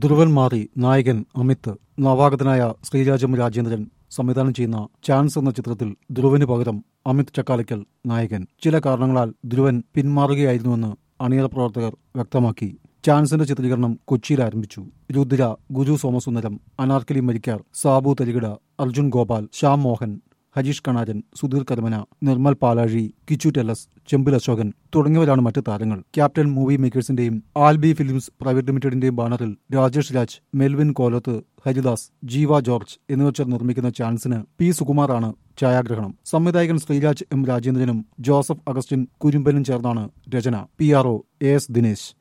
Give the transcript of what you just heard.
ധ്രുവൻ മാറി നായകൻ അമിത് നവാഗതനായ ശ്രീരാജം രാജേന്ദ്രൻ സംവിധാനം ചെയ്യുന്ന ചാൻസ് എന്ന ചിത്രത്തിൽ ധ്രുവന് പകരം അമിത് ചക്കാലയ്ക്കൽ നായകൻ ചില കാരണങ്ങളാൽ ധ്രുവൻ പിന്മാറുകയായിരുന്നുവെന്ന് അണിയറ പ്രവർത്തകർ വ്യക്തമാക്കി ചാൻസിന്റെ ചിത്രീകരണം കൊച്ചിയിൽ ആരംഭിച്ചു രുദ്ര ഗുരു സോമസുന്ദരം അനാർക്കലി മരിക്കാർ സാബു തരികിട അർജുൻ ഗോപാൽ ശ്യാം മോഹൻ ഹരീഷ് കണാരൻ സുധീർ കരമന നിർമ്മൽ പാലാഴി കിച്ചു ടെല്ലസ് ചെമ്പിൽ അശോകൻ തുടങ്ങിയവരാണ് മറ്റ് താരങ്ങൾ ക്യാപ്റ്റൻ മൂവി മേക്കേഴ്സിന്റെയും ആൽബി ഫിലിംസ് പ്രൈവറ്റ് ലിമിറ്റഡിന്റെയും ബാനറിൽ രാജേഷ് രാജ് മെൽവിൻ കോലത്ത് ഹരിദാസ് ജീവ ജോർജ് എന്നിവർ ചേർന്ന് നിർമ്മിക്കുന്ന ചാൻസിന് പി സുകുമാറാണ് ഛായാഗ്രഹണം സംവിധായകൻ ശ്രീരാജ് എം രാജേന്ദ്രനും ജോസഫ് അഗസ്റ്റിൻ കുരുമ്പനും ചേർന്നാണ് രചന P R O A S Dinesh